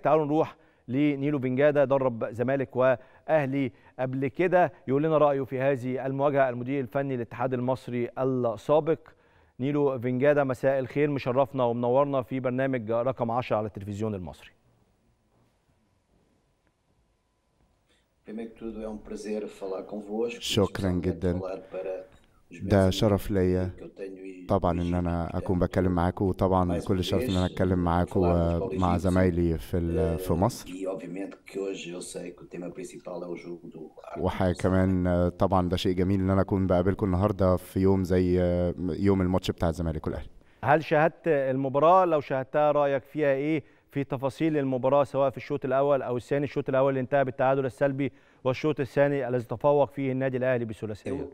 تعالوا نروح لنيلو فينجادا درب زمالك واهلي قبل كده يقول لنا رايه في هذه المواجهه المدير الفني للاتحاد المصري السابق نيلو فينجادا مساء الخير مشرفنا ومنورنا في برنامج رقم 10 على التلفزيون المصري شكرا جدا ده شرف ليا طبعا ان انا اكون بتكلم معاكم وطبعا كل شرف ان انا اتكلم معاكم مع زمايلي في في مصر وحاجه كمان طبعا ده شيء جميل ان انا اكون بقابلكم النهارده في يوم زي يوم الماتش بتاع الزمالك والاهلي هل شاهدت المباراه لو شاهدتها رايك فيها ايه في تفاصيل المباراه سواء في الشوط الاول او الثاني الشوط الاول اللي انتهى بالتعادل السلبي والشوط الثاني الذي تفوق فيه النادي الاهلي بثلاثيه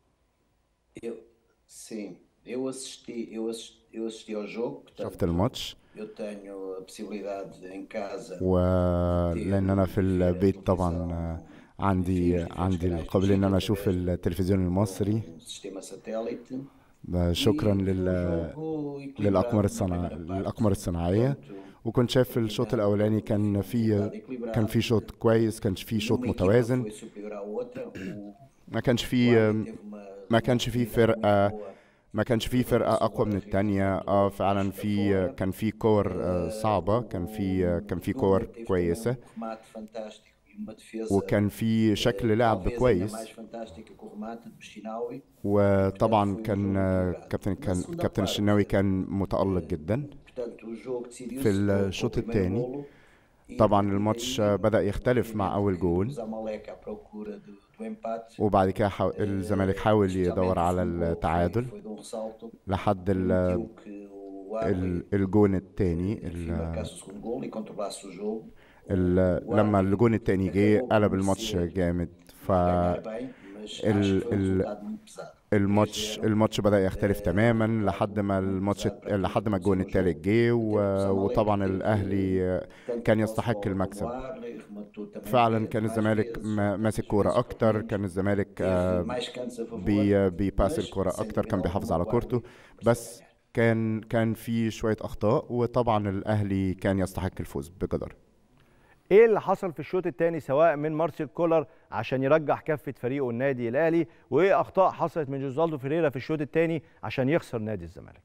Eu, sim, eu assisti, eu assisti, eu assisti ao jogo. Portanto, شفت الماتش eu tenho a possibilidade em casa ولان انا في البيت طبعا عندي عندي القابليه ان انا اشوف التلفزيون المصري sistema satélite. شكرا لل للاقمار الصنع الاقمار الصناعيه وكنت شايف في الشوط الاولاني كان في كان في شوط كويس كان في شوط متوازن Foi superior à outra. O ما كانش في teve uma ما كانش في فرقه ما كانش في فرقه اقوى من التانية اه فعلا في كان في كور آه، صعبه كان في كان في كور كويسه remate fantástico e uma defesa وكان في شكل لعب talvez ainda كويس mais fantástica que o remate do Chinaui. وطبعا كان آه، كابتن كان كابتن الشناوي كان متالق جدا Portanto, o jogo decidiu-se في com- com o الشوط primeiro الثاني golo. E طبعا a الماتش partir آه، daí, بدا يختلف مع اول جول Zamalek à procura do, do empate. وبعد كده حاو... الزمالك حاول يدور على التعادل Foi de um ressalto. لحد ال... Permitiu que o ال... Arley الجون الثاني enfim, marcasse o segundo gol e controlasse o jogo. ال... لما الجون التاني جه قلب الماتش جامد Ganhar bem, mas ال- acho que foi um ال- resultado muito pesado. فالماتش الماتش بدأ يختلف تماما لحد ما الماتش لحد ما الجون التالت جه و... وطبعا الأهلي كان يستحق المكسب فعلا كان الزمالك ما- ماسك كورة أكتر كان الزمالك آه، بي بيباس الكرة أكتر كان بيحافظ على كورته بس كان كان في شوية أخطاء وطبعا الأهلي كان يستحق الفوز بجدارة ايه اللي حصل في الشوط الثاني سواء من مارسيل كولر عشان يرجح كفه فريقه النادي الاهلي وايه اخطاء حصلت من جوزالدو فيريرا في الشوط الثاني عشان يخسر نادي الزمالك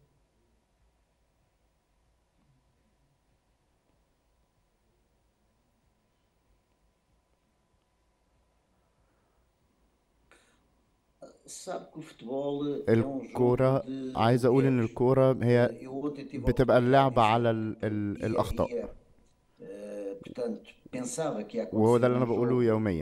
الكورة عايز أقول إن الكورة هي بتبقى اللعبة على ال ال الأخطاء وهو ده اللي أنا بقوله يوميا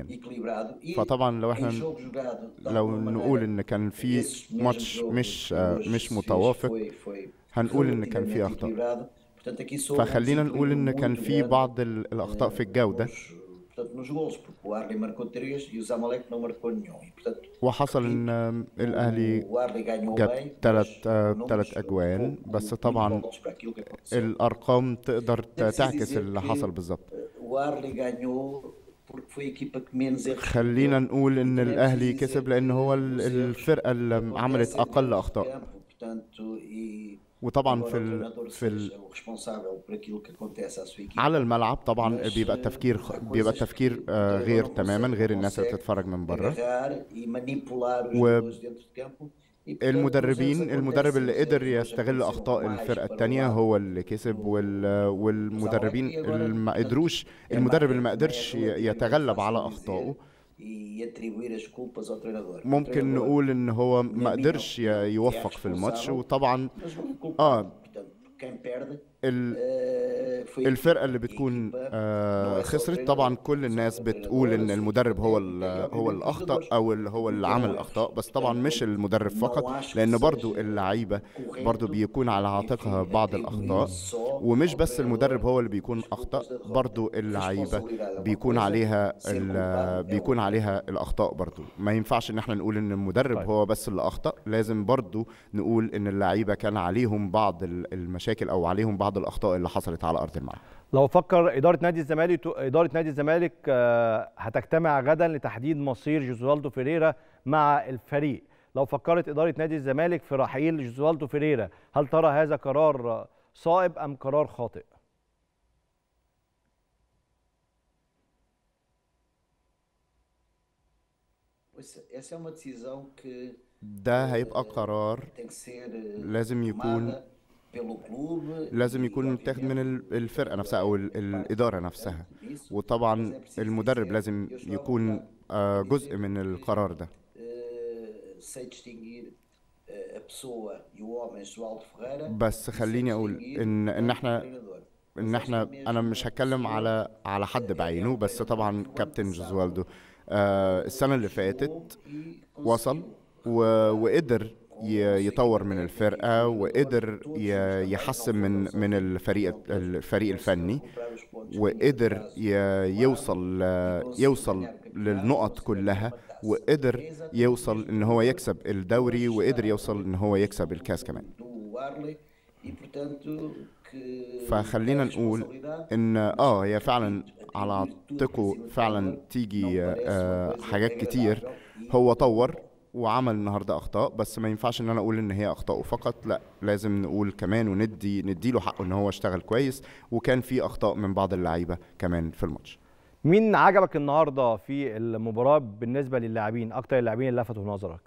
فطبعا لو احنا لو نقول إن كان في ماتش مش آه، مش متوافق هنقول إن كان في أخطاء فخلينا نقول إن كان في بعض ال- الأخطاء في الجودة Portanto, nos gols, porque o Arley marcou três e o Zamalek não marcou nenhum. E, portanto, وحصل إن آم، الأهلي o Arley ganhou جاب bem, تلات mas آه، números تلات أجوان بس muito طبعا altos para aquilo que aconteceu. الأرقام تقدر ت- Deve-se تعكس dizer اللي que حصل بالظبط O Arley ganhou porque foi a equipa que menos erros خلينا cometeu. نقول ان Deve-se الاهلي dizer كسب que لان هو os ال- erros الفرقه اللي عملت acontecem اقل dentro do اخطاء campo, portanto, e وطبعا embora في o ال... treinador في ال... seja o responsável por aquilo que acontece à sua equipa, على الملعب طبعا Mas, بيبقى eh, التفكير há بيبقى coisas التفكير que o آه، treinador غير não تماما consegue- غير الناس اللي consegue بتتفرج من بره agarrar e manipular os و- jogadores dentro de campo. E, portanto, os erros المدربين المدرب acontecem, اللي os قدر erros يستغل aconteceram اخطاء mais الفرقه para o التانية lado هو اللي كسب وال... والمدربين اللي ما قدروش المدرب اللي ما قدرش ي- يتغلب على اخطائه e atribuir as culpas ao treinador. O ممكن treinador نقول ان هو ما قدرش ي- يوفق في الماتش وطبعا mas não é culpado. اه Portanto, quem perde ال... eh, foi a الفرقة equipa. اللي بتكون A equipa آه não é só o خسرت treinador, طبعا كل são الناس os بتقول ان treinadores, المدرب هو o ال- técnico هو e اللي os اخطا jogadores. او اللي هو اللي عمل الاخطاء بس طبعا مش المدرب فقط لان برضو اللعيبة برضو بيكون على عاتقها بعض الاخطاء ومش بس المدرب هو اللي بيكون اخطا برضو اللعيبة بيكون عليها ال- بيكون عليها الاخطاء برضو ما ينفعش ان احنا نقول ان المدرب طيب. هو بس اللي اخطا لازم برضو نقول ان اللعيبة كان عليهم بعض ال- المشاكل او عليهم بعض الاخطاء اللي حصلت على ارض الملعب لو فكر اداره نادي الزمالك اداره نادي الزمالك آه، هتجتمع غدا لتحديد مصير جوزوالدو فيريرا مع الفريق لو فكرت اداره نادي الزمالك في رحيل جوزوالدو فيريرا هل ترى هذا قرار صائب ام قرار خاطئ Ouça, Essa é uma decisão que ده هيبقى قرار tem que ser eh, لازم يكون tomada pelo clube لازم e, يكون متاخد من ال- الفرقة نفسها أو ال- الإدارة نفسها disso. وطبعا المدرب لازم يكون آه، جزء من القرار ده Eh, sei distinguir eh, a pessoa e o homem João Ferreira بس e sei خليني أقول distinguir إن إن o إحنا treinador. ان احنا انا مش هتكلم على على حد بعينه بس طبعا كابتن جوزوالدو آه السنه اللي فاتت وصل و- وقدر ي- يطور من الفرقه وقدر ي- يحسن من من الفريق الفريق الفني وقدر ي- يوصل يوصل للنقط كلها وقدر يوصل ان هو يكسب الدوري وقدر يوصل ان هو يكسب الكاس كمان do Arley e portanto que فخلينا é نقول responsabilidade ان اه هي فعلا على عاتقه فعلا تيجي آه حاجات كتير هو طور وعمل النهارده اخطاء بس ما ينفعش ان انا اقول ان هي اخطاء فقط لا لازم نقول كمان وندي نديله حقه ان هو اشتغل كويس وكان في اخطاء من بعض اللعيبه كمان في الماتش مين عجبك النهارده في المباراه بالنسبه للاعبين اكتر اللاعبين اللي لفتوا نظرك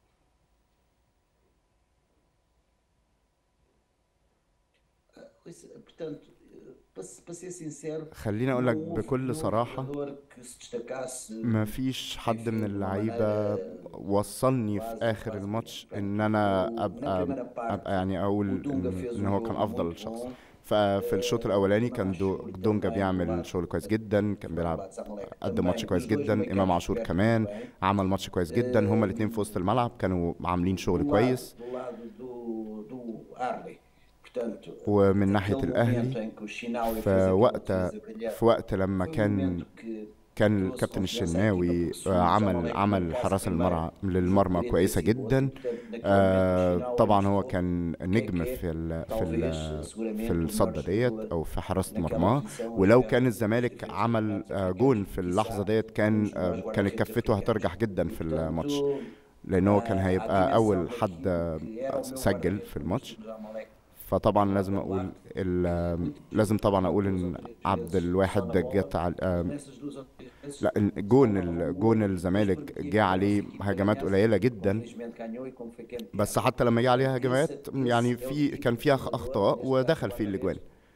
Ouça, portanto eh, para, se- para ser sincero خليني اقول لك não houve بكل nenhum صراحه jogador que se destacasse ما فيش حد من اللعيبه وصلني في اخر الماتش ان انا ابقى ابقى يعني اقول o Dunga ان, fez إن um هو jogo كان افضل muito شخص bom. ففي الشوط الاولاني كان دو دونجا بيعمل شغل كويس جدا كان بيلعب قدم ماتش كويس جدا امام عاشور كمان عمل ماتش كويس جدا هما الاثنين في وسط الملعب كانوا عاملين شغل do كويس lado, do lado do, do Arley. Portanto, ومن ناحيه aquele الاهلي momento em que o Chinaui fez في aquilo وقت que fez a brilhar, في وقت لما foi um كان momento que كان الكابتن الشناوي آه، عمل عمل حراسة المرمى للمرمى كويسة جدا آه، طبعا هو كان نجم في ال في ال في الصدة ديت او في حراسة مرماه ولو كان الزمالك عمل آه، جون في اللحظة ديت كان آه، كانت كفته هترجح جدا في الماتش لان هو كان هيبقى اول حد آه، سجل في الماتش فطبعا لازم اقول ال- لازم طبعا اقول ان عبد الواحد جت على آه، لا الجون الجون الزمالك جه عليه هجمات قليله جدا بس حتى لما جه عليه هجمات يعني في كان فيها اخطاء ودخل فيه الاجوان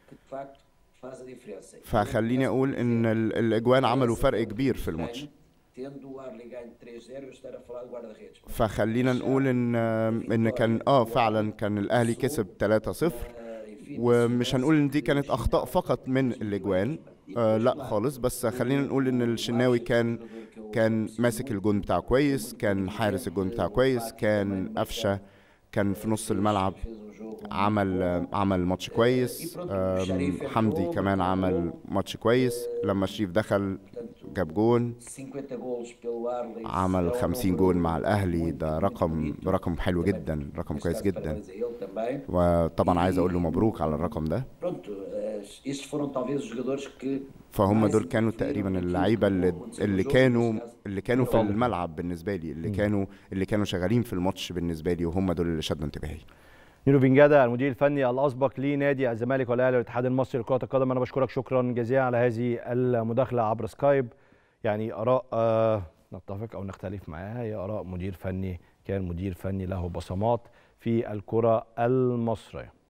فخليني اقول ان ال- الاجوان عملوا فرق كبير في الماتش Tendo o Arley ganho 3-0, eu estar a falar do guarda-redes. فخلينا نقول ان ان كان اه فعلا كان الاهلي كسب 3-0 ومش هنقول ان دي كانت اخطاء فقط من الاجوان آه لا خالص بس خلينا نقول ان الشناوي كان كان ماسك الجون بتاعه كويس كان حارس الجون بتاعه كويس كان قفشه كان في نص الملعب عمل عمل ماتش كويس آم، حمدي كمان عمل ماتش كويس لما شريف دخل جاب جون 50 golos pelo Arley. عمل 50 جون مع الاهلي ده رقم رقم حلو جدا رقم كويس جدا Parabéns a ele também. وطبعا عايز اقول له مبروك على الرقم ده Pronto, eh, estes foram talvez os jogadores que فهم دول كانوا تقريبا اللعيبه اللي اللي كانوا اللي كانوا في الملعب بالنسبه لي اللي كانوا اللي كانوا شغالين في الماتش بالنسبه لي وهم دول اللي شدوا انتباهي نيرو فينجادا المدير الفني الاسبق لنادي الزمالك والاهلي والاتحاد المصري لكره القدم انا بشكرك شكرا جزيلا على هذه المداخله عبر سكايب يعني اراء آه نتفق او نختلف معاها هي اراء مدير فني كان مدير فني له بصمات في الكره المصريه